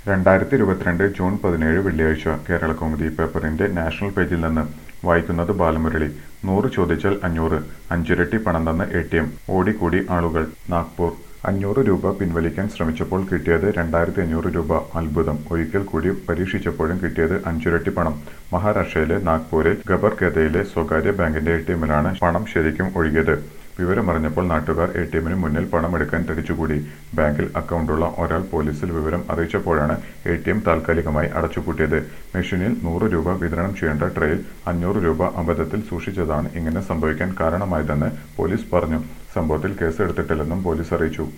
രണ്ടായിരത്തി ഇരുപത്തിരണ്ട് ജൂൺ പതിനേഴ് വെള്ളിയാഴ്ച കേരളകൗമുദി പേപ്പറിന്റെ നാഷണൽ പേജിൽ നിന്ന് വായിക്കുന്നത് ബാലമുരളി നൂറ് ചോദിച്ചാൽ അഞ്ഞൂറ് അഞ്ചിരട്ടി പണം തന്ന് എ ടി എം ഓടിക്കൂടി ആളുകൾ നാഗ്പൂർ അഞ്ഞൂറ് രൂപ പിൻവലിക്കാൻ ശ്രമിച്ചപ്പോൾ കിട്ടിയത് രണ്ടായിരത്തി അഞ്ഞൂറ് രൂപ അത്ഭുതം ഒരിക്കൽ കൂടി പരീക്ഷിച്ചപ്പോഴും കിട്ടിയത് അഞ്ചിരട്ടി പണം മഹാരാഷ്ട്രയിലെ നാഗ്പൂരിൽ ഗബർഗേദയിലെ സ്വകാര്യ ബാങ്കിന്റെ എ ടി എമ്മിലാണ് പണം ശരിക്കും ഒഴുകിയത് വിവരമറിഞ്ഞപ്പോൾ നാട്ടുകാർ എ ടി എമ്മിന് മുന്നിൽ പണമെടുക്കാൻ തടിച്ചുകൂടി ബാങ്കിൽ അക്കൗണ്ടുള്ള ഒരാൾ പോലീസിൽ വിവരം അറിയിച്ചപ്പോഴാണ് എ ടി എം താൽക്കാലികമായി അടച്ചുപൂട്ടിയത് മെഷീനിൽ നൂറ് രൂപ വിതരണം ചെയ്യേണ്ട ട്രേയിൽ അഞ്ഞൂറ് രൂപ അബദ്ധത്തിൽ സൂക്ഷിച്ചതാണ് ഇങ്ങനെ സംഭവിക്കാൻ കാരണമായതെന്ന് പോലീസ് പറഞ്ഞു സംഭവത്തിൽ കേസ് എടുത്തിട്ടില്ലെന്നും പോലീസ് അറിയിച്ചു